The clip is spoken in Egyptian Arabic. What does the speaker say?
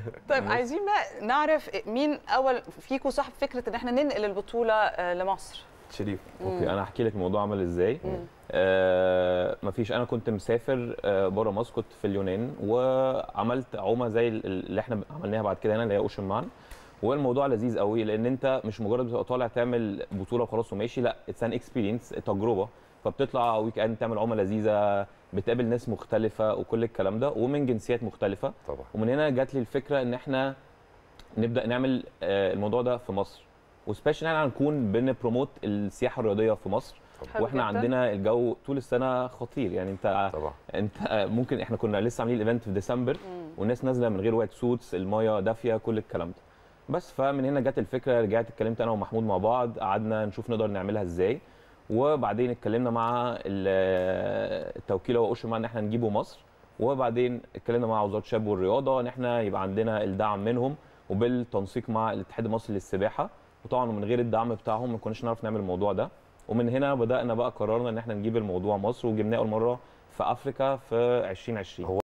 طيب عايزين بقى نعرف مين اول فيكم صاحب فكره ان احنا ننقل البطوله آه، لمصر شريف اوكي انا هحكي لك الموضوع عمل ازاي آه مفيش انا كنت مسافر آه بره مصر كنت في اليونان وعملت عومه زي ال- اللي احنا عملناها بعد كده هنا اللي هي اوشن مان والموضوع لذيذ قوي لان انت مش مجرد بتبقى طالع تعمل بطوله وخلاص وماشي لا اتس ان اكسبيرينس تجربه فبتطلع ويك اند تعمل عومه لذيذه بتقابل ناس مختلفه وكل الكلام ده ومن جنسيات مختلفه طبعا ومن هنا جات لي الفكره ان احنا نبدا نعمل آه، الموضوع ده في مصر وسبيشال ان احنا هنكون بنبروموت السياحه الرياضيه في مصر حلو واحنا جداً. عندنا الجو طول السنه خطير يعني انت طبعا انت ممكن احنا كنا لسه عاملين الايفنت في ديسمبر والناس نازله من غير وايت سوتس المايه دافيه كل الكلام ده بس فمن هنا جت الفكره رجعت اتكلمت انا ومحمود مع بعض قعدنا نشوف نقدر نعملها ازاي وبعدين اتكلمنا مع ال- التوكيل هو اوشما ان احنا نجيبه مصر وبعدين اتكلمنا مع وزاره الشباب والرياضه ان احنا يبقى عندنا الدعم منهم وبالتنسيق مع الاتحاد المصري للسباحه وطبعا من غير الدعم بتاعهم ما كناش نعرف نعمل الموضوع ده ومن هنا بدانا بقى قررنا ان احنا نجيب الموضوع مصر وجبناه اول مره في افريكا في 2020